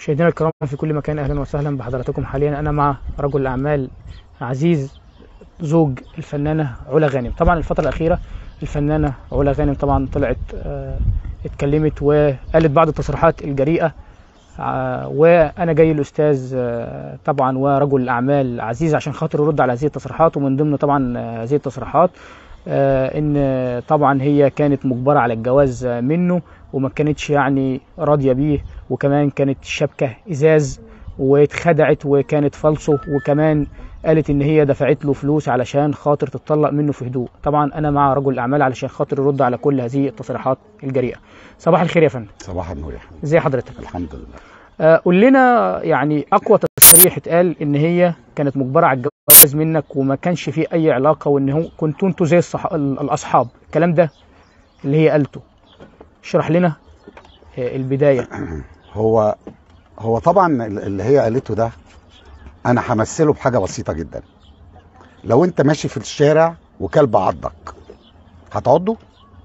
مشاهدينا الكرام في كل مكان اهلا وسهلا بحضراتكم حاليا انا مع رجل الاعمال عزيز زوج الفنانه علا غانم طبعا الفتره الاخيره الفنانه علا غانم طبعا طلعت آه، اتكلمت وقالت بعض التصريحات الجريئه آه، وانا جاي الاستاذ آه، طبعا ورجل الاعمال عزيز عشان خاطر يرد على هذه التصريحات ومن ضمن طبعا آه، هذه التصريحات آه، ان طبعا هي كانت مجبره على الجواز آه، منه وما كانتش يعني راضيه بيه وكمان كانت شبكه ازاز واتخدعت وكانت فالصو وكمان قالت ان هي دفعت له فلوس علشان خاطر تتطلق منه في هدوء طبعا انا مع رجل الاعمال علشان خاطر يرد على كل هذه التصريحات الجريئه صباح الخير يا فندم صباح النور يا حبيبي ازي حضرتك الحمد لله آه، قول لنا يعني اقوى تصريح اتقال ان هي كانت مجبره على الجواز منك وما كانش فيه اي علاقه وان هو كنتوا انتوا زي الصح... ال- الاصحاب الكلام ده اللي هي قالته اشرح لنا آه، البدايه هو هو طبعا اللي هي قالته ده انا همثله بحاجه بسيطه جدا لو انت ماشي في الشارع وكلب عضك هتعضه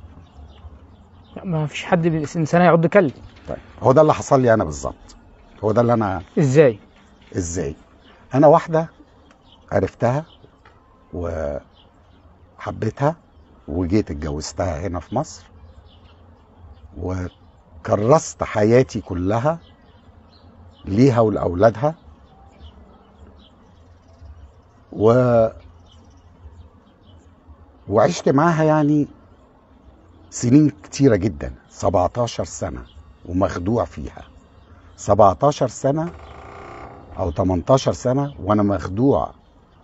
ما فيش حد انسان يعض كلب طيب هو ده اللي حصل لي انا بالظبط هو ده اللي انا ازاي ازاي انا واحده عرفتها وحبيتها وجيت اتجوزتها هنا في مصر وكرست حياتي كلها ليها ولاولادها و وعشت معاها يعني سنين كتيره جدا 17 سنه ومخدوع فيها 17 سنه او 18 سنه وانا مخدوع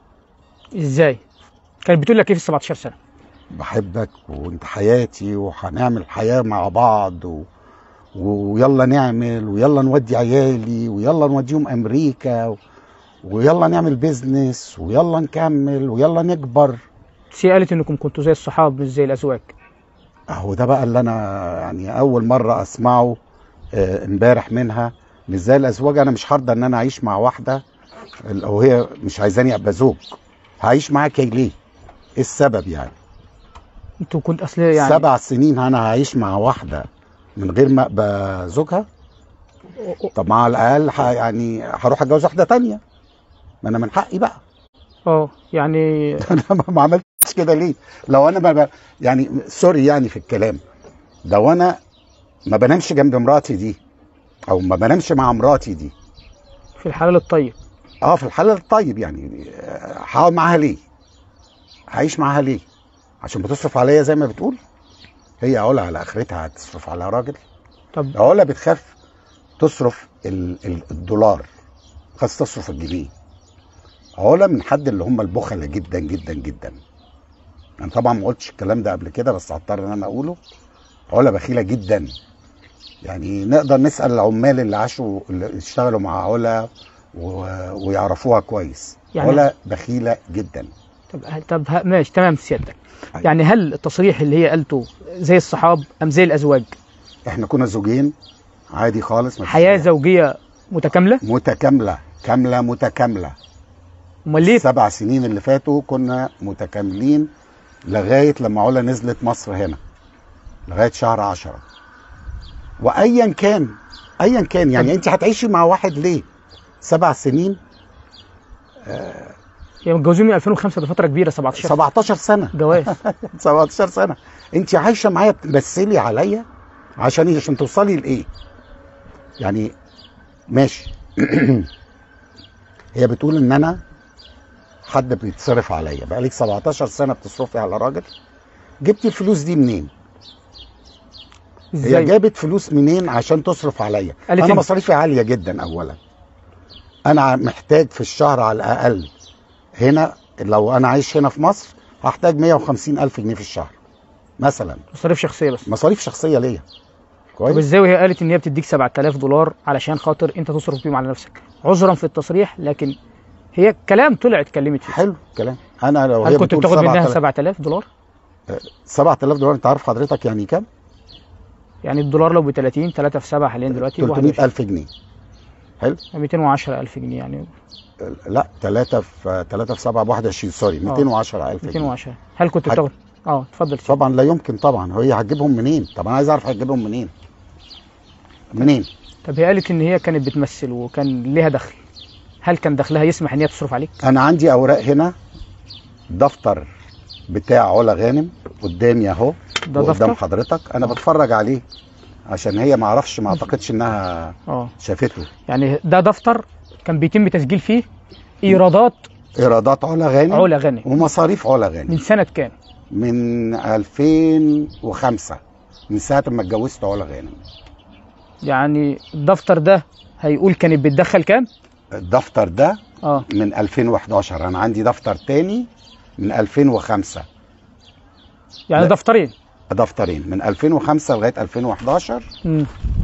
ازاي كانت بتقول لك ايه في 17 سنه بحبك وانت حياتي وهنعمل حياه مع بعض و... ويلا نعمل ويلا نودي عيالي ويلا نوديهم امريكا و... ويلا نعمل بيزنس ويلا نكمل ويلا نكبر بس هي قالت انكم كنتوا زي الصحاب مش زي الازواج اهو ده بقى اللي انا يعني اول مره اسمعه آه، امبارح منها مش زي الازواج انا مش هرضى ان انا اعيش مع واحده او هي مش عايزاني ابقى زوج هعيش معاك ليه؟ ايه السبب يعني؟ انتوا كنت اصل يعني سبع سنين انا هعيش مع واحده من غير ما ابقى زوجها طب مع الاقل ح- يعني هروح اتجوز واحده تانية ما انا من حقي بقى اه يعني انا ما- ما عملتش كده ليه لو انا ما ب... يعني سوري يعني في الكلام لو انا ما بنامش جنب مراتي دي او ما بنامش مع مراتي دي في الحلال الطيب اه في الحلال الطيب يعني آه، هقعد معاها ليه هعيش معاها ليه عشان بتصرف عليا زي ما بتقول هي علا على اخرتها هتصرف على راجل طب علا بتخاف تصرف ال- ال- الدولار خاص تصرف الجنيه علا من حد اللي هم البخلة جدا جدا جدا انا طبعا ما قلتش الكلام ده قبل كده بس هضطر ان انا اقوله علا بخيله جدا يعني نقدر نسال العمال اللي عاشوا اللي اشتغلوا مع علا و... ويعرفوها كويس يعني- علا بخيله جدا طب طب ه- ماشي تمام سيادتك أيوة. يعني هل التصريح اللي هي قالته زي الصحاب ام زي الازواج احنا كنا زوجين عادي خالص مفيش حياه أي- زوجيه متكامله متكامله كامله متكامله امال ليه السبع سنين اللي فاتوا كنا متكاملين لغايه لما علا نزلت مصر هنا لغايه شهر عشرة وايا كان ايا كان يعني انت هتعيشي مع واحد ليه سبع سنين هي متجوزين من 2005 ده فتره كبيره 17 17 سنه جواز 17 سنه انت عايشه معايا بتمثلي عليا عشان إيه؟ عشان توصلي لايه يعني ماشي هي بتقول ان انا حد بيتصرف عليا بقالك 17 سنه بتصرفي على راجل جبتي الفلوس دي منين هي ازاي جابت فلوس منين عشان تصرف عليا قالت انا إيه؟ مصاريفي عاليه جدا اولا انا محتاج في الشهر على الاقل هنا لو انا عايش هنا في مصر هحتاج 150 الف جنيه في الشهر مثلا مصاريف شخصيه بس مصاريف شخصيه ليا طب كويس ازاي وهي قالت ان هي بتديك 7000 دولار علشان خاطر انت تصرف بيهم على نفسك عذرا في التصريح لكن هي كلام طلع اتكلمت فيه حلو كلام انا لو هل هي كنت بتقول بتاخد منها 7000 7000 دولار 7000 دولار انت عارف حضرتك يعني كام يعني الدولار لو ب 30 3 في 7 حاليا دلوقتي 300 الف جنيه حلو 210000 جنيه يعني لا 3 في 3 في 7 ب 21 سوري 210 الف جنيه 210 هل كنت حاج- بتاخد اه اتفضل سيدي. طبعا لا يمكن طبعا هي هتجيبهم منين طب انا عايز اعرف هتجيبهم منين منين طب هي قالت ان هي كانت بتمثل وكان ليها دخل هل كان دخلها يسمح ان هي تصرف عليك انا عندي اوراق هنا دفتر بتاع علا غانم قدامي اهو ده وقدام دفتر حضرتك انا بتفرج عليه عشان هي ما اعرفش ما اعتقدش انها اه شافته يعني ده دفتر كان بيتم تسجيل فيه ايرادات ايرادات علا غانم علا غانم ومصاريف علا غانم من سنه كام من 2005 من ساعه ما اتجوزت علا غانم يعني الدفتر ده هيقول كانت بتدخل كام الدفتر ده اه من 2011 انا عندي دفتر تاني من 2005 يعني لا. دفترين دفترين من 2005 لغايه 2011 مم.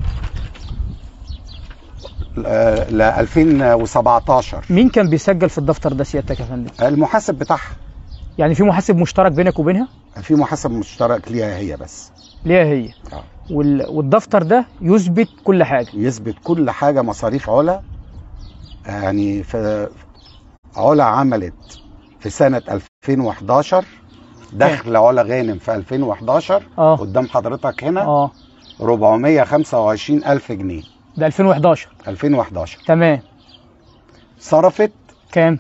ل 2017 مين كان بيسجل في الدفتر ده سيادتك يا فندم المحاسب بتاعها يعني في محاسب مشترك بينك وبينها في محاسب مشترك ليها هي بس ليها هي آه. وال... والدفتر ده يثبت كل حاجه يثبت كل حاجه مصاريف علا يعني في علا عملت في سنه 2011 دخل علا غانم في 2011 اه قدام حضرتك هنا اه 425 الف جنيه ده 2011 2011 تمام صرفت كام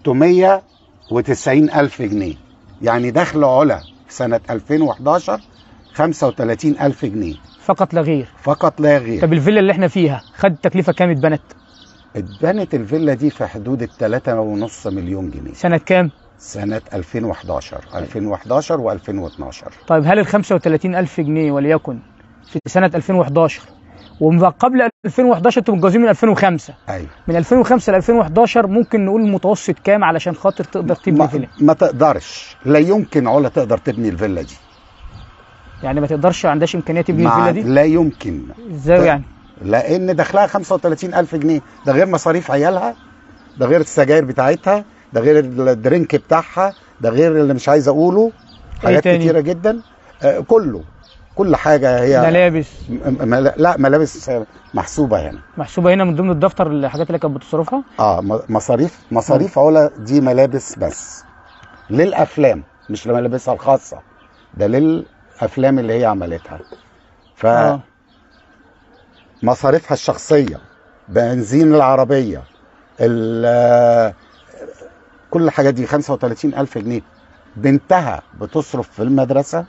390 الف جنيه يعني دخل علا في سنه 2011 35 الف جنيه فقط لا غير فقط لا غير طب الفيلا اللي احنا فيها خد تكلفه كام اتبنت اتبنت الفيلا دي في حدود ال 3.5 مليون جنيه سنه كام سنة 2011 2011 و2012 طيب هل ال 35 ألف جنيه وليكن في سنة 2011 وما قبل 2011 انتوا متجوزين من 2005 ايوه من 2005 ل 2011 ممكن نقول المتوسط كام علشان خاطر تقدر تبني ما, فيلا ما تقدرش لا يمكن علا تقدر تبني الفيلا دي يعني ما تقدرش ما عندهاش امكانيه تبني مع الفيلا دي لا يمكن ازاي ط- يعني لان دخلها 35 الف جنيه ده غير مصاريف عيالها ده غير السجاير بتاعتها ده غير الدرينك بتاعها ده غير اللي مش عايز اقوله حاجات تاني؟ كتيره جدا آه كله كل حاجه هي ملابس م- م- لا ملابس محسوبه هنا محسوبه هنا من ضمن الدفتر الحاجات اللي كانت بتصرفها اه م- مصاريف مصاريف علا دي ملابس بس للافلام مش لملابسها الخاصه ده للافلام اللي هي عملتها ف اه مصاريفها الشخصيه بنزين العربيه ال- كل الحاجات دي 35 ألف جنيه بنتها بتصرف في المدرسة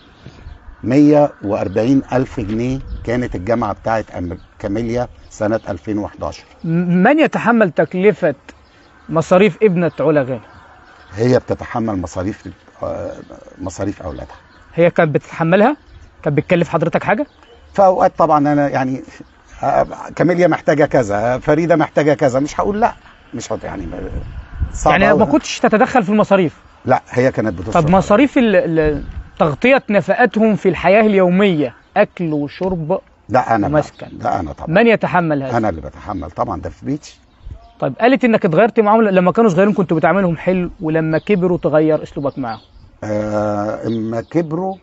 140 ألف جنيه كانت الجامعة بتاعت أم- كاميليا سنة 2011 م- من يتحمل تكلفه مصاريف ابنه علا غانم هي بتتحمل مصاريف آه، مصاريف أولادها هي كانت بتتحملها كانت بتكلف حضرتك حاجه في أوقات طبعا أنا يعني آه، كاميليا محتاجة كذا فريدة محتاجة كذا مش هقول لا مش هقول يعني صعب يعني أوي. ما كنتش تتدخل في المصاريف لا هي كانت بتصرف طب مصاريف ال- ال- تغطية نفقاتهم في الحياة اليومية أكل وشرب ده أنا بقى. ومسكن. ده أنا طبعا من يتحمل هذا؟ أنا اللي بتحمل طبعا ده في بيتي طيب قالت إنك اتغيرت معاهم لما كانوا صغيرين كنت بتعاملهم حلو ولما كبروا تغير أسلوبك معاهم آه، اما كبروا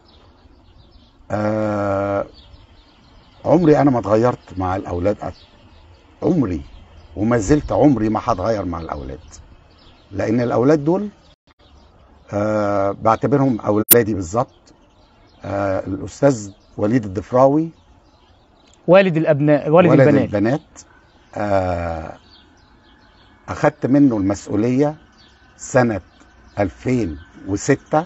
آه عمري انا ما اتغيرت مع الاولاد أ- عمري وما زلت عمري ما هتغير مع الاولاد لان الاولاد دول آه بعتبرهم اولادي بالظبط آه الاستاذ وليد الضفراوي والد الأبناء والد, ولد البنات البنات آه اخدت منه المسؤوليه سنه 2006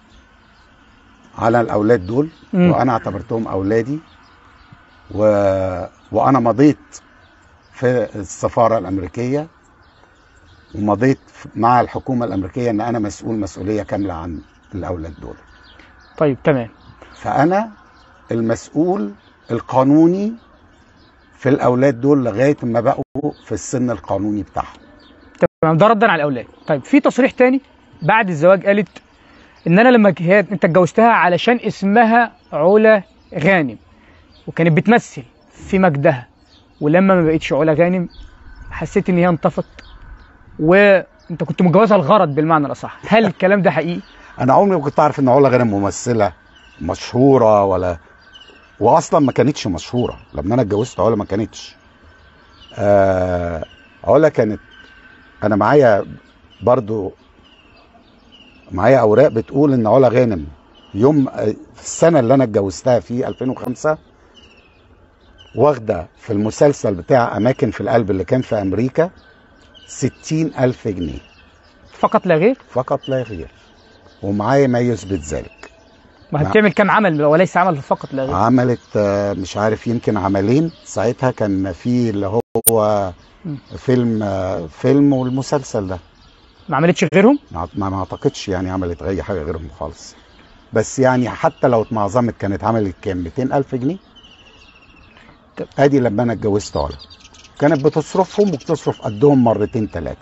على الاولاد دول مم. وانا اعتبرتهم اولادي و... وانا مضيت في السفاره الامريكيه ومضيت مع الحكومه الامريكيه ان انا مسؤول مسؤوليه كامله عن الاولاد دول طيب تمام فانا المسؤول القانوني في الاولاد دول لغايه ما بقوا في السن القانوني بتاعهم تمام ده ردا على الأولاد طيب في تصريح تاني بعد الزواج قالت إن أنا لما هي أنت اتجوزتها علشان اسمها علا غانم وكانت بتمثل في مجدها ولما ما بقتش علا غانم حسيت إن هي انطفت وأنت كنت متجوزها الغرض بالمعنى الأصح هل الكلام ده حقيقي؟ انا عمري ما كنت اعرف ان علا غانم ممثله مشهوره ولا واصلا ما كانتش مشهوره لما انا اتجوزت علا ما كانتش آه علا كانت انا معايا برضو معايا اوراق بتقول ان علا غانم يوم آه، في السنه اللي انا اتجوزتها في 2005 واخده في المسلسل بتاع اماكن في القلب اللي كان في امريكا ستين الف جنيه فقط لا غير فقط لا غير ومعايا ما يثبت ذلك ما هي نعم. بتعمل كام عمل وليس عمل فقط لا غير عملت آه، مش عارف يمكن عملين ساعتها كان في اللي هو مم. فيلم آه، فيلم والمسلسل ده ما عملتش غيرهم ما ما ما اعتقدش يعني عملت اي حاجه غيرهم خالص بس يعني حتى لو اتمعظمت كانت عملت كام 200 الف جنيه طب. ادي لما انا اتجوزت علا كانت بتصرفهم وبتصرف قدهم مرتين ثلاثه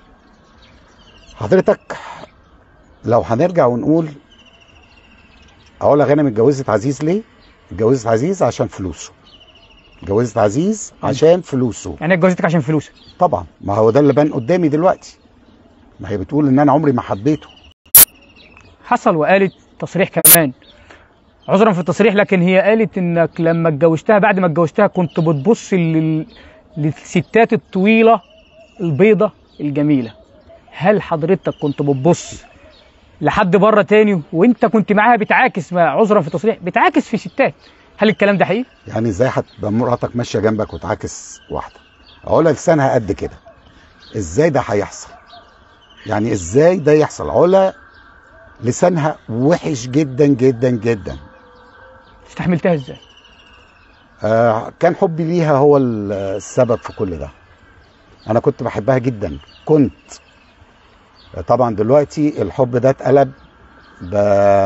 حضرتك لو هنرجع ونقول علا غانم اتجوزت عزيز ليه اتجوزت عزيز عشان فلوسه اتجوزت عزيز عشان فلوسه يعني هي اتجوزتك عشان فلوسك طبعا ما هو ده اللي بان قدامي دلوقتي ما هي بتقول ان انا عمري ما حبيته حصل وقالت تصريح كمان عذرا في التصريح لكن هي قالت انك لما اتجوزتها بعد ما اتجوزتها كنت بتبص لل... للستات الطويله البيضه الجميله هل حضرتك كنت بتبص لحد بره تاني وانت كنت معاها بتعاكس ما عذرا في التصريح بتعاكس في ستات هل الكلام ده حقيقي؟ يعني ازاي هتبقى مراتك ماشيه جنبك وتعاكس واحده علا لسانها قد كده ازاي ده هيحصل يعني ازاي ده يحصل علا لسانها وحش جدا جدا جدا استحملتها ازاي؟ آه كان حبي ليها هو ال- السبب في كل ده انا كنت بحبها جدا كنت طبعا دلوقتي الحب ده اتقلب ب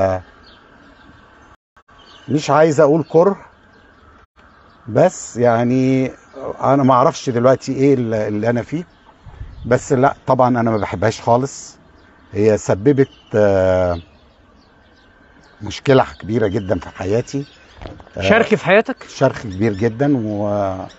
مش عايز اقول كره بس يعني انا ما اعرفش دلوقتي ايه اللي اللي انا فيه بس لا طبعا انا ما بحبهاش خالص هي سببت آه، مشكله كبيره جدا في حياتي آه، شارك في حياتك؟ شرخ كبير جدا و...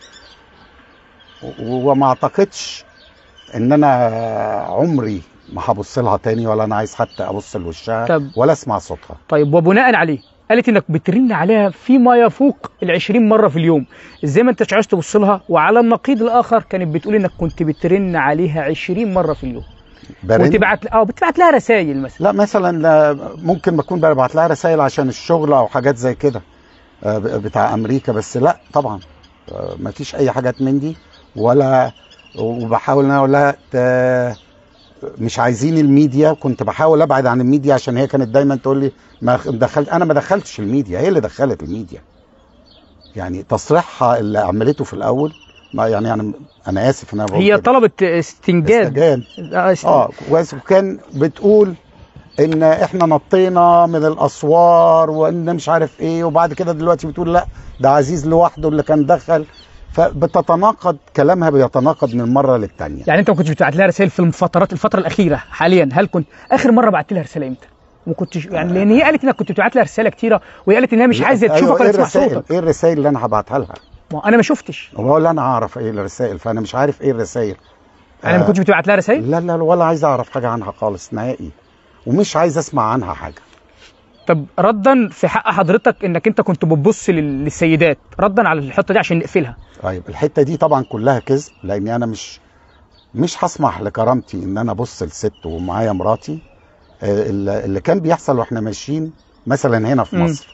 و- وما اعتقدش ان انا عمري ما هبص لها تاني ولا انا عايز حتى ابص لوشها طب. ولا اسمع صوتها طيب وبناء عليه قالت انك بترن عليها فيما يفوق ال 20 مره في اليوم ازاي ما انتش عايز تبص لها وعلى النقيض الاخر كانت بتقول انك كنت بترن عليها 20 مره في اليوم برن وتبعت اه بتبعت لها رسائل مثلا لا مثلا لا، ممكن بكون ببعت لها رسائل عشان الشغل او حاجات زي كده آه، ب- بتاع امريكا بس لا طبعا ما فيش اي حاجات من دي ولا وبحاول ان انا اقول لها ت- مش عايزين الميديا كنت بحاول ابعد عن الميديا عشان هي كانت دايما تقول لي ما دخلت انا ما دخلتش الميديا هي اللي دخلت الميديا يعني تصريحها اللي عملته في الاول ما يعني انا انا اسف ان انا بقول هي كده. طلبت استنجاد استجاب. آه، است- اه كويس وكان بتقول ان احنا نطينا من الاسوار وان مش عارف ايه وبعد كده دلوقتي بتقول لا ده عزيز لوحده اللي كان دخل فبتتناقض كلامها بيتناقض من مره للتانيه يعني انت ما كنتش بتبعت لها رسائل في الفترات الفتره الاخيره حاليا هل كنت اخر مره بعت لها رساله امتى؟ ما كنتش يعني لان هي قالت انك كنت بتبعت لها رساله كتيره وهي قالت انها مش عايزه أيوة، تشوفك ايه ولا تسمع الرسائل صوتك ايه الرسائل اللي انا هبعتها لها ما انا ما شفتش وبقول انا اعرف ايه الرسائل فانا مش عارف ايه الرسائل انا ما كنتش بتبعت لها رسائل لا لا ولا عايز اعرف حاجه عنها خالص نهائي ومش عايز اسمع عنها حاجه طب ردا في حق حضرتك انك انت كنت بتبص لل- للسيدات ردا على الحته دي عشان نقفلها طيب الحته دي طبعا كلها كذب لان انا مش مش هسمح لكرامتي ان انا ابص لست ومعايا مراتي آه، اللي اللي كان بيحصل واحنا ماشيين مثلا هنا في مم. مصر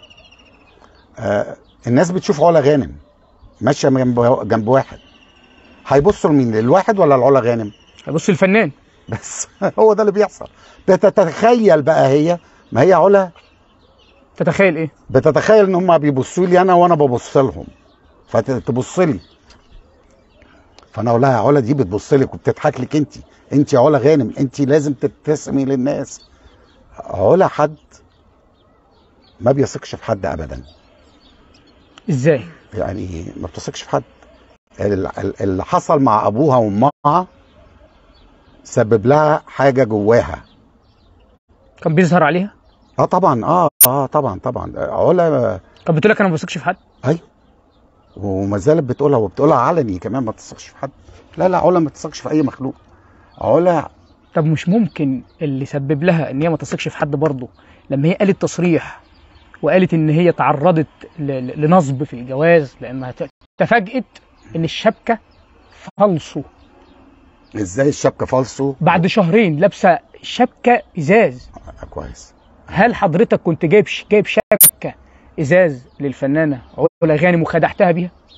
آه، الناس بتشوف علا غانم ماشيه جنب جنب واحد هيبصوا لمين للواحد ولا لعلا غانم بص الفنان بس هو ده اللي بيحصل بتتخيل بقى هي ما هي علا تتخيل ايه بتتخيل ان هم بيبصوا لي انا وانا ببص لهم فتبص لي فانا اقول لها يا علا دي بتبص لك وبتضحك لك انت انت يا علا غانم انت لازم تبتسمي للناس علا حد ما بيثقش في حد ابدا ازاي يعني ما بتثقش في حد ال- ال- اللي حصل مع ابوها وامها سبب لها حاجه جواها كان بيظهر عليها اه طبعا اه اه طبعا طبعا علا كان بتقول لك انا ما بثقش في حد ايوه وما زالت بتقولها وبتقولها علني كمان ما تثقش في حد لا لا علا ما تثقش في اي مخلوق علا طب مش ممكن اللي سبب لها ان هي ما تثقش في حد برضه لما هي قالت تصريح وقالت ان هي تعرضت ل- ل- لنصب في الجواز لانها ت- تفاجئت ان الشبكه فالصو ازاي الشبكه فالصو بعد شهرين لابسه شبكه ازاز آه، كويس هل حضرتك كنت جايب ش- جايب شبكه ازاز للفنانه علا غانم وخدعتها بيها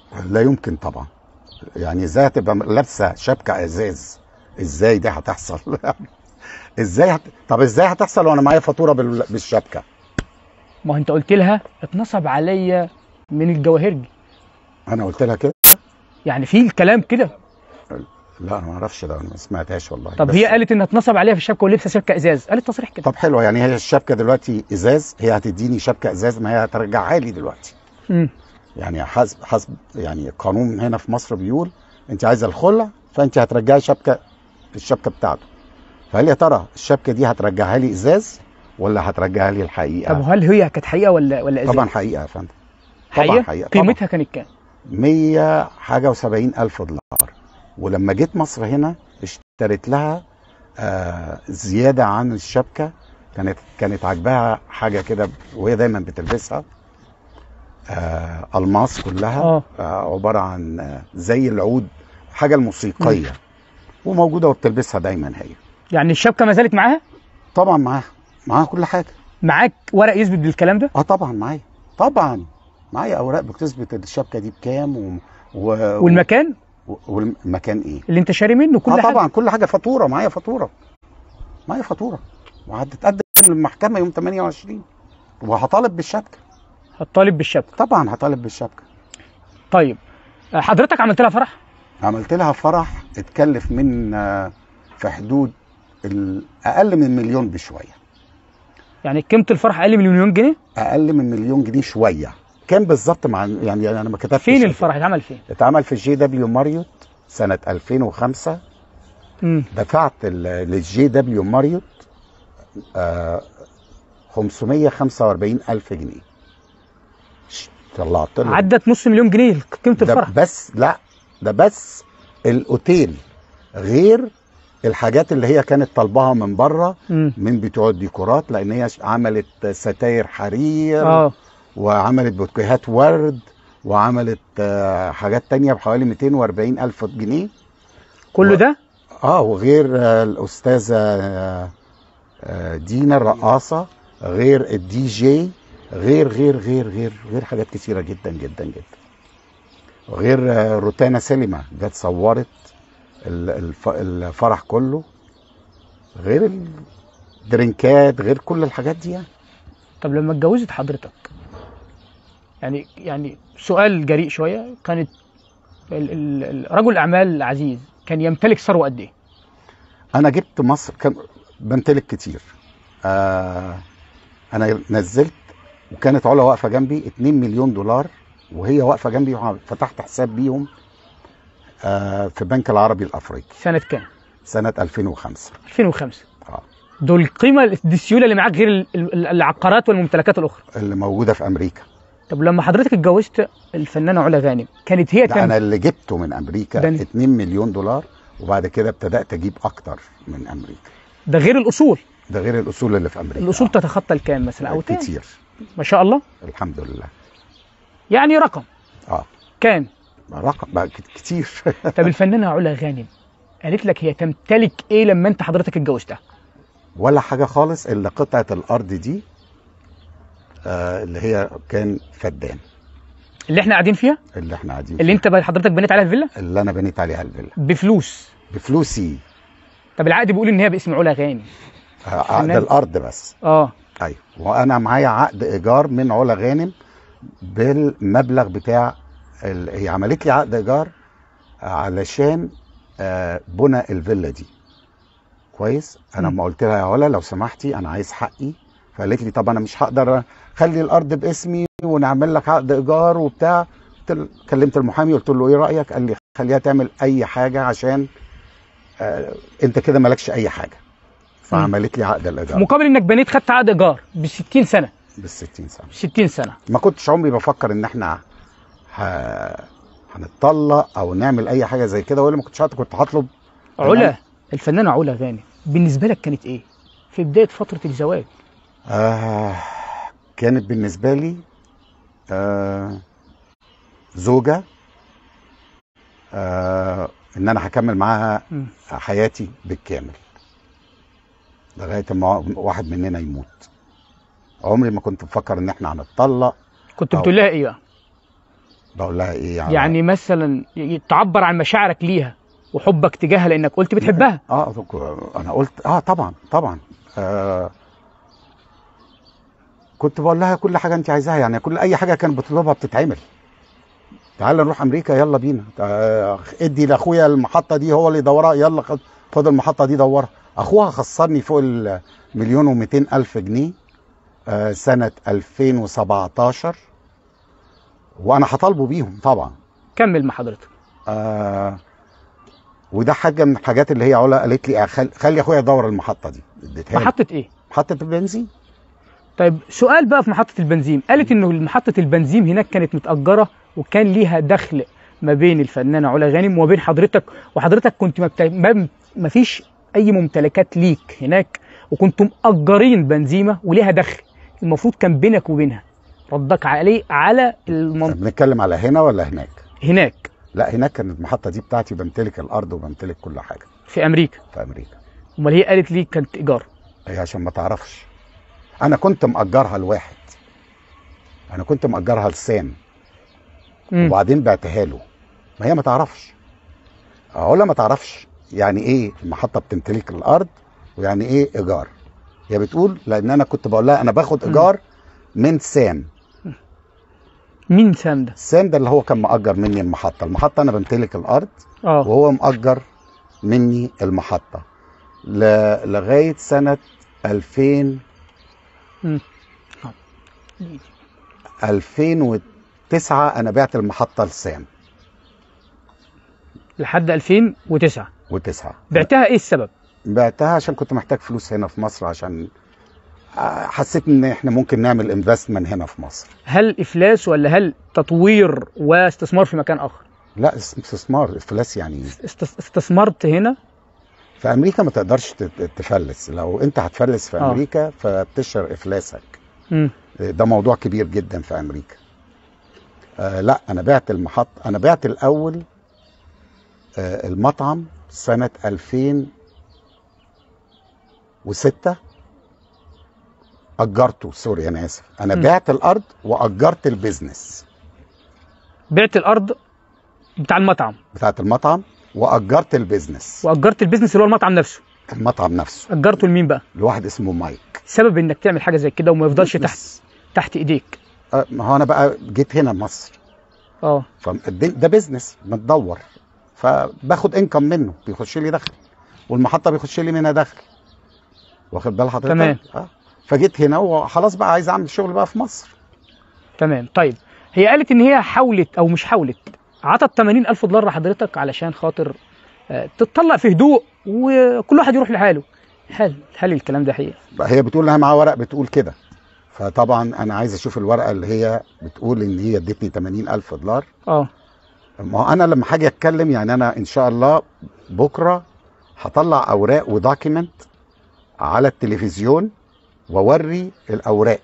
لا يمكن طبعا يعني ازاي هتبقى لابسه شبكه ازاز ازاي دي هتحصل ازاي هت... طب ازاي هتحصل وانا معايا فاتوره بال... بالشبكه ما هو انت قلت لها اتنصب عليا من الجواهرجي انا قلت لها كده يعني في الكلام كده لا انا ما اعرفش ده انا ما سمعتهاش والله طب بس- هي قالت انها اتنصب عليها في الشبكه ولبسه شبكه ازاز قالت تصريح كده طب حلو يعني هي الشبكه دلوقتي ازاز هي هتديني شبكه ازاز ما هي هترجعها لي دلوقتي امم يعني حسب حسب يعني قانون هنا في مصر بيقول انت عايزه الخلع فانت هترجعي شبكه الشبكه بتاعته فهل يا ترى الشبكه دي هترجعها لي ازاز ولا هترجعها لي طب الحقيقه هل هي كانت حقيقه ولا ولا ازاز طبعا حقيقه يا فندم طبعا حقيقه, حقيقة، طبعا. قيمتها كانت كام 100 حاجه و70 الف دولار ولما جيت مصر هنا اشتريت لها آه زياده عن الشبكه كانت كانت عاجباها حاجه كده وهي دايما بتلبسها آه الماس كلها اه آه عباره عن آه زي العود حاجه الموسيقيه وموجوده وبتلبسها دايما هي يعني الشبكه ما زالت معاها طبعا معاها معاها كل حاجه معاك ورق يثبت بالكلام ده اه طبعا معايا طبعا معايا اوراق بتثبت الشبكه دي بكام و... و... والمكان و... والمكان ايه اللي انت شاري منه كل اه حاجه طبعا كل حاجه فاتوره معايا فاتوره معايا فاتوره وهتتقدم للمحكمه يوم 28 وهطالب بالشبكه هتطالب بالشبكه طبعا هطالب بالشبكه طيب آه، حضرتك عملت لها فرح عملت لها فرح اتكلف من آه، في حدود ال- اقل من مليون بشويه يعني قيمه الفرح اقل من مليون جنيه اقل من مليون جنيه شويه كان بالظبط مع يعني انا ما كتبتش فين الفرح اتعمل فين اتعمل في الجي دبليو ماريوت سنه 2005 امم دفعت ال- للجي دبليو ماريوت آه 545 الف جنيه ش- طلعت له عدت نص مليون جنيه قيمه ده الفرح بس لا ده بس الاوتيل غير الحاجات اللي هي كانت طالباها من بره امم من بتوع الديكورات لان هي ش- عملت ستاير حرير اه وعملت بوكيهات ورد وعملت آه، حاجات تانية بحوالي 240 الف جنيه كله و- ده اه وغير آه، الاستاذه آه، آه، دينا الرقاصه غير الدي جي غير غير غير غير غير حاجات كتيره جدا جدا جدا غير آه، روتانا سينما جت صورت ال- الف- الفرح كله غير الدرينكات غير كل الحاجات دي يعني طب لما اتجوزت حضرتك يعني يعني سؤال جريء شويه كانت ال- ال- ال- رجل الاعمال عزيز كان يمتلك ثروه قد ايه؟ انا جبت مصر كان بمتلك كتير آه انا نزلت وكانت علا واقفه جنبي 2 مليون دولار وهي واقفه جنبي فتحت حساب بيهم آه في البنك العربي الافريقي سنه كام؟ سنه 2005 2005 اه دول القيمه دي السيوله اللي معاك غير ال- ال- العقارات والممتلكات الاخرى اللي موجوده في امريكا طب لما حضرتك اتجوزت الفنانه علا غانم كانت هي ده كام انا اللي جبته من امريكا ده- 2 مليون دولار وبعد كده ابتدات اجيب اكتر من امريكا ده غير الاصول ده غير الاصول اللي في امريكا الاصول تتخطى الكام مثلا او كام كتير ما شاء الله الحمد لله يعني رقم اه كام رقم بقى كت- كتير طب الفنانه علا غانم قالت لك هي تمتلك ايه لما انت حضرتك اتجوزتها ولا حاجة خالص إلا قطعة الأرض دي آه اللي هي كان فدان اللي احنا قاعدين فيها اللي احنا قاعدين اللي فيها. انت حضرتك بنيت عليها الفيلا اللي أنا بنيت عليها الفيلا بفلوس بفلوسي طب العقد بيقول ان هي باسم علا غانم آه، عقد فنان. الأرض بس اه أيوة وأنا معايا عقد إيجار من علا غانم بالمبلغ بتاع ال... هي عملت لي عقد إيجار علشان آه بنى الفيلا دي كويس أنا مم. لما قلت لها يا علا لو سمحتي أنا عايز حقي فقالت لي طب أنا مش هقدر خلي الأرض باسمي ونعمل لك عقد إيجار وبتاع قلت له- كلمت المحامي قلت له ايه رايك قال لي خليها تعمل اي حاجه عشان آه انت كده مالكش اي حاجه فعملت لي عقد الايجار مقابل انك بنيت خدت عقد ايجار ب 60 سنه بال 60 سنه 60 سنه ما كنتش عمري بفكر ان احنا ه... هنتطلق او نعمل اي حاجه زي كده ولا ما كنتش هت- كنت هطلب علا الفنانه علا غانم بالنسبه لك كانت ايه في بدايه فتره الزواج آه كانت بالنسبه لي آه زوجه آه ان انا هكمل معاها مم. حياتي بالكامل لغايه ما واحد مننا يموت عمري ما كنت بفكر ان احنا هنتطلق كنت أو. بتقول لها ايه بقى بقول لها ايه يعني يعني مثلا ي- تعبر عن مشاعرك ليها وحبك تجاهها لانك قلت بتحبها اه انا قلت اه طبعا طبعا آه كنت بقول لها كل حاجه انت عايزاها يعني كل اي حاجه كانت بتطلبها بتتعمل تعال نروح امريكا يلا بينا آه ادي لاخويا المحطه دي هو اللي يدورها يلا خد خد المحطه دي دورها اخوها خسرني فوق المليون و200 الف جنيه آه سنه 2017 وانا هطالبه بيهم طبعا كمل مع حضرتك آه وده حاجه من الحاجات اللي هي علا قالت لي آه، خل- خلي اخويا يدور المحطه دي اديتها له. محطه ايه محطه البنزين طيب سؤال بقى في محطة البنزين قالت انه محطة البنزين هناك كانت متأجرة وكان ليها دخل ما بين الفنانة علا غانم وما بين حضرتك وحضرتك كنت ما, بتا... ما... ما فيش اي ممتلكات ليك هناك وكنتم مأجرين بنزيمة وليها دخل المفروض كان بينك وبينها ردك عليه على المنطقة بنتكلم على هنا ولا هناك هناك لا هناك كانت المحطه دي بتاعتي بمتلك الارض وبمتلك كل حاجه في امريكا في امريكا امال هي قالت لي كانت ايجار هي عشان ما تعرفش انا كنت مأجرها لواحد انا كنت مأجرها لسام مم. وبعدين بعتها له ما هي ما تعرفش علا ما تعرفش يعني ايه المحطه بتمتلك الارض ويعني ايه ايجار هي بتقول لان انا كنت بقول لها انا باخد مم. ايجار من سام مين سام ده سام ده اللي هو كان مأجر مني المحطه المحطه انا بمتلك الارض اه وهو مأجر مني المحطه ل- لغايه سنه 2000 مم. 2009 انا بعت المحطه لسام لحد 2009 وتسعة بعتها ايه السبب بعتها عشان كنت محتاج فلوس هنا في مصر عشان آه، حسيت ان احنا ممكن نعمل انفستمنت هنا في مصر هل افلاس ولا هل تطوير واستثمار في مكان اخر لا اس- استثمار افلاس يعني است- استثمرت هنا في امريكا ما تقدرش تت- تفلس لو انت هتفلس في آه. امريكا فبتشهر افلاسك مم. ده موضوع كبير جدا في امريكا آه لا انا بعت المحط انا بعت الاول آه المطعم سنه 2006 اجرته سوري انا اسف انا م. بعت الارض واجرت البيزنس بعت الارض بتاع المطعم بتاعت المطعم واجرت البيزنس واجرت البيزنس اللي هو المطعم نفسه المطعم نفسه اجرته لمين بقى لواحد اسمه مايك سبب انك تعمل حاجه زي كده وما يفضلش تحت بس- تحت ايديك آه، ما هو انا بقى جيت هنا مصر اه فالدين- ده بيزنس متدور فباخد انكم منه بيخش لي دخل والمحطه بيخش لي منها دخل واخد بال حضرتك تمام. اه فجيت هنا وخلاص بقى عايز اعمل شغل بقى في مصر تمام طيب هي قالت ان هي حاولت او مش حاولت عطت 80 الف دولار لحضرتك علشان خاطر آه، تتطلق في هدوء وكل واحد يروح لحاله هل هل الكلام ده حقيقي بقى هي بتقول انها معاها ورق بتقول كده فطبعا انا عايز اشوف الورقه اللي هي بتقول ان هي ادتني 80 الف دولار اه ما هو انا لما هاجي اتكلم يعني انا ان شاء الله بكره هطلع اوراق ودوكيمنت على التلفزيون واوري الاوراق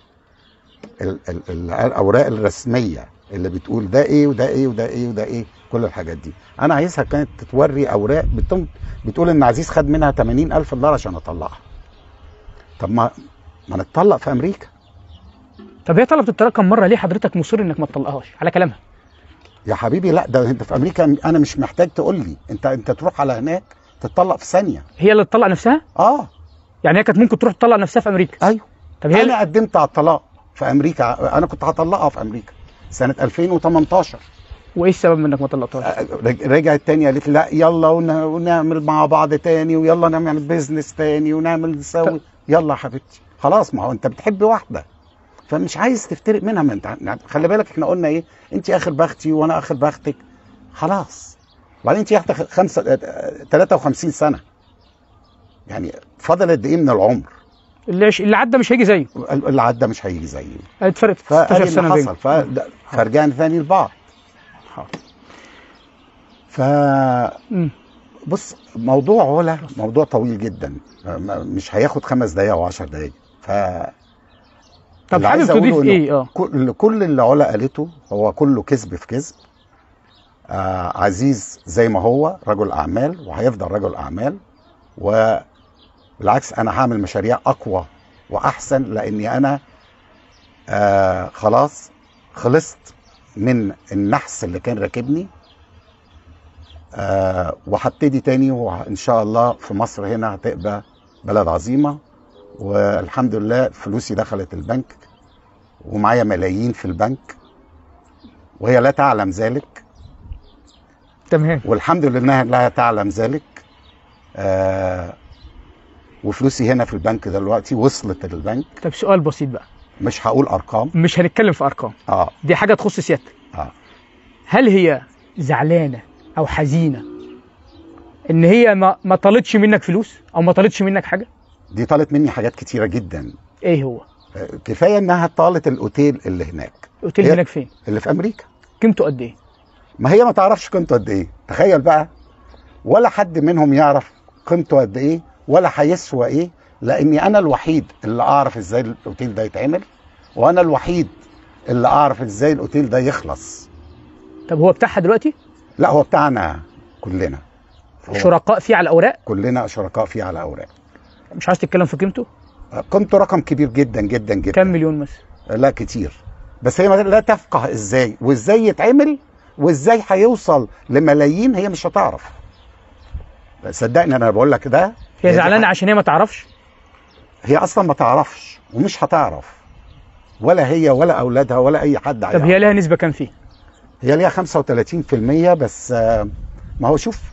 ال ال ال الاوراق الرسميه اللي بتقول ده ايه وده ايه وده ايه وده ايه كل الحاجات دي انا عايزها كانت تتوري اوراق بتم بتقول ان عزيز خد منها 80 الف دولار عشان اطلعها طب ما ما نتطلق في امريكا طب هي طلبت الطلاق كم مره ليه حضرتك مصر انك ما تطلقهاش على كلامها يا حبيبي لا ده انت في امريكا انا مش محتاج تقول لي انت انت تروح على هناك تتطلق في ثانيه هي اللي تطلق نفسها اه يعني هي كانت ممكن تروح تطلق نفسها في امريكا ايوه طب هي انا قدمت على الطلاق في امريكا انا كنت هطلقها في امريكا سنه 2018 وايه السبب من انك ما طلقتهاش آه، رج- رجعت تاني قالت لي لا يلا ون- ونعمل مع بعض تاني ويلا نعمل بيزنس تاني ونعمل نسوي يلا يا حبيبتي خلاص ما هو انت بتحبي واحده فمش عايز تفترق منها ما انت خلي بالك احنا قلنا ايه انت اخر بختي وانا اخر بختك خلاص وبعدين انت واخده خمسه آه، 53 سنه يعني فضل قد ايه من العمر اللي اللي عدى مش هيجي زيه اللي عدى مش هيجي زيه اتفرقت 16 فقال سنه اللي بينهم حصل ف- فرجعنا ثاني لبعض ف مم. بص موضوع علا موضوع طويل جدا م- مش هياخد خمس دقايق او 10 دقايق ف طب اللي حابب عايز أقوله تضيف إنه ايه اه كل كل اللي علا قالته هو كله كذب في كذب آه عزيز زي ما هو رجل اعمال وهيفضل رجل اعمال وبالعكس انا هعمل مشاريع اقوى واحسن لاني انا آه خلاص خلصت من النحس اللي كان راكبني آه وهبتدي تاني وان شاء الله في مصر هنا هتبقى بلد عظيمه والحمد لله فلوسي دخلت البنك ومعايا ملايين في البنك وهي لا تعلم ذلك تمام والحمد لله انها لا تعلم ذلك آه وفلوسي هنا في البنك دلوقتي وصلت البنك طب سؤال بسيط بقى مش هقول ارقام مش هنتكلم في ارقام اه دي حاجه تخص سيادتك اه هل هي زعلانه او حزينه ان هي ما ما طالتش منك فلوس او ما طالتش منك حاجه دي طالت مني حاجات كتيره جدا ايه هو آه، كفايه انها طالت الاوتيل اللي هناك الاوتيل هي- هناك فين اللي في امريكا قيمته قد ايه ما هي ما تعرفش قيمته قد ايه تخيل بقى ولا حد منهم يعرف قيمته قد ايه ولا هيسوى ايه لاني انا الوحيد اللي اعرف ازاي الاوتيل ده يتعمل وانا الوحيد اللي اعرف ازاي الاوتيل ده يخلص طب هو بتاعها دلوقتي لا هو بتاعنا كلنا هو شركاء فيه على الاوراق كلنا شركاء فيه على اوراق مش عايز تتكلم في قيمته قيمته رقم كبير جدا جدا جدا كام مليون مثلا لا كتير بس هي لا تفقه ازاي وازاي يتعمل وازاي هيوصل لملايين هي مش هتعرف صدقني انا بقول لك ده هي دي زعلانه حاجة- عشان هي ما تعرفش هي اصلا ما تعرفش ومش هتعرف ولا هي ولا اولادها ولا اي حد طب هيعرف. هي لها نسبه كام فيه هي ليها 35% بس آه، ما هو شوف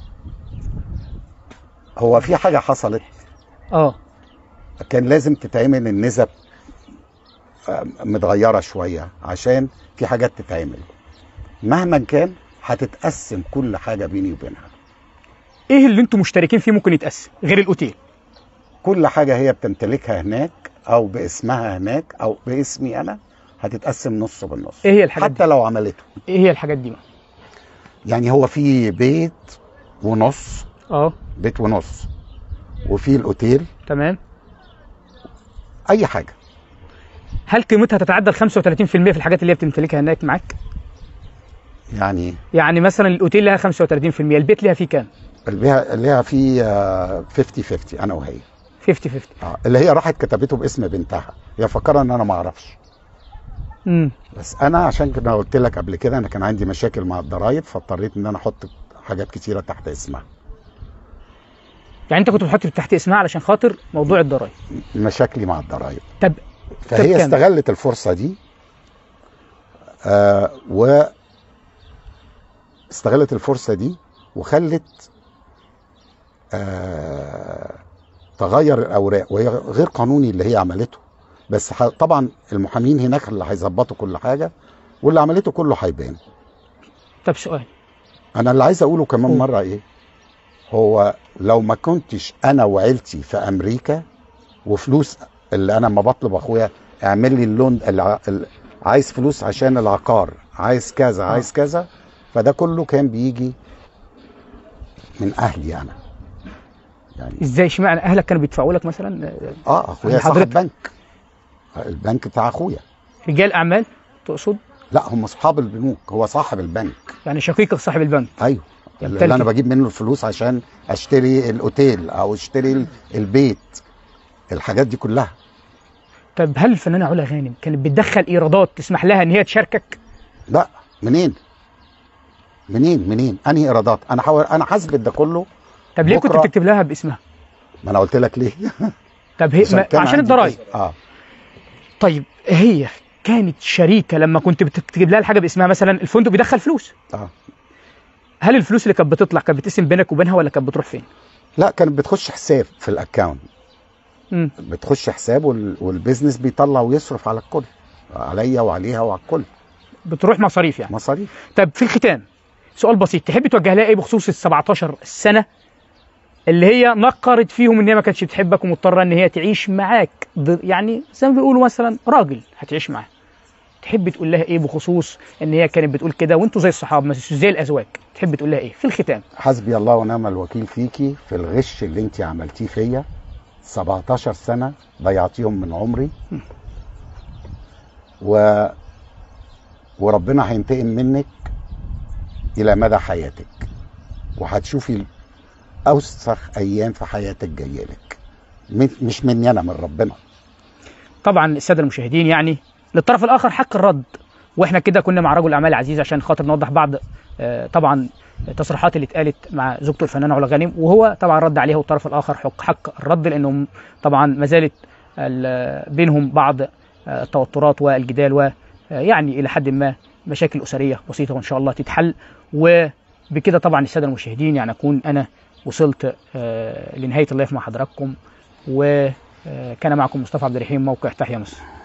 هو في حاجه حصلت اه كان لازم تتعمل النسب آه، متغيره شويه عشان في حاجات تتعمل مهما كان هتتقسم كل حاجه بيني وبينها ايه اللي انتوا مشتركين فيه ممكن يتقسم غير الاوتيل كل حاجه هي بتمتلكها هناك او باسمها هناك او باسمي انا هتتقسم نص بالنص ايه هي الحاجات حتى دي لو عملته ايه هي الحاجات دي بقى يعني هو في بيت ونص اه بيت ونص وفي الاوتيل تمام اي حاجه هل قيمتها تتعدى ال 35% في الحاجات اللي هي بتمتلكها هناك معاك يعني يعني مثلا الاوتيل لها 35% البيت لها فيه كام اللي ليها اللي ليها في آه، 50 50 انا وهي 50 50 آه، اللي هي راحت كتبته باسم بنتها هي فكرة ان انا ما اعرفش امم بس انا عشان كده قلت لك قبل كده انا كان عندي مشاكل مع الضرايب فاضطريت ان انا احط حاجات كتيره تحت اسمها يعني انت كنت بتحط تحت اسمها علشان خاطر موضوع الضرايب مشاكلي مع الضرايب طب فهي كام؟ استغلت الفرصه دي آه و استغلت الفرصه دي وخلت آه تغير الاوراق وهي غير قانوني اللي هي عملته بس ح- طبعا المحامين هناك اللي هيظبطوا كل حاجه واللي عملته كله هيبان طب سؤال انا اللي عايز اقوله كمان قول. مره ايه هو لو ما كنتش انا وعيلتي في امريكا وفلوس اللي انا لما بطلب اخويا اعمل لي اللون الع... ال- عايز فلوس عشان العقار عايز كذا عايز كذا فده كله كان بيجي من اهلي انا يعني ازاي اشمعنى اهلك كانوا بيدفعوا لك مثلا اه اخويا يعني صاحب حضرتك- بنك البنك بتاع اخويا رجال اعمال تقصد لا هم اصحاب البنوك هو صاحب البنك يعني شقيقك صاحب البنك ايوه يمتلك. اللي انا بجيب منه الفلوس عشان اشتري الاوتيل او اشتري ال- البيت الحاجات دي كلها طب هل الفنانه علا غانم كانت بتدخل ايرادات تسمح لها ان هي تشاركك لا منين منين منين انهي ايرادات انا حاول انا حاسبت ده كله طب ليه كنت بكرة- بتكتب لها باسمها ما انا قلت لك ليه طب هي ما كان عشان عندي الضرايب كذا. اه طيب هي كانت شريكه لما كنت بتكتب لها الحاجه باسمها مثلا الفندق بيدخل فلوس اه هل الفلوس اللي كانت بتطلع كانت بتقسم بينك وبينها ولا كانت بتروح فين؟ لا كانت بتخش حساب في الاكونت امم بتخش حساب وال... والبيزنس بيطلع ويصرف على الكل عليا وعليها وعلى الكل بتروح مصاريف يعني مصاريف طب في الختام سؤال بسيط تحب توجه لها ايه بخصوص ال 17 سنه اللي هي نقرت فيهم ان هي ما كانتش بتحبك ومضطره ان هي تعيش معاك ض- يعني زي ما بيقولوا مثلا راجل هتعيش معاه تحب تقول لها ايه بخصوص ان هي كانت بتقول كده وانتوا زي الصحاب مثلا زي الازواج تحب تقول لها ايه في الختام حسبي الله ونعم الوكيل فيكي في الغش اللي انت عملتيه فيا 17 سنة ضيعتيهم من عمري و وربنا هينتقم منك إلى مدى حياتك وهتشوفي أوسخ أيام في حياتك جاية لك م- مش مني أنا من ربنا طبعا الساده المشاهدين يعني للطرف الاخر حق الرد واحنا كده كنا مع رجل اعمال عزيز عشان خاطر نوضح بعض آه، طبعا التصريحات اللي اتقالت مع زوجته الفنانه علا غانم وهو طبعا رد عليها والطرف الاخر حق حق الرد لانهم طبعا ما زالت ال- بينهم بعض آه، التوترات والجدال ويعني الى حد ما مشاكل اسريه بسيطه وان شاء الله تتحل وبكده طبعا الساده المشاهدين يعني اكون انا وصلت آه، لنهايه اللايف مع حضراتكم وكان معكم مصطفى عبد الرحيم موقع تحيا مصر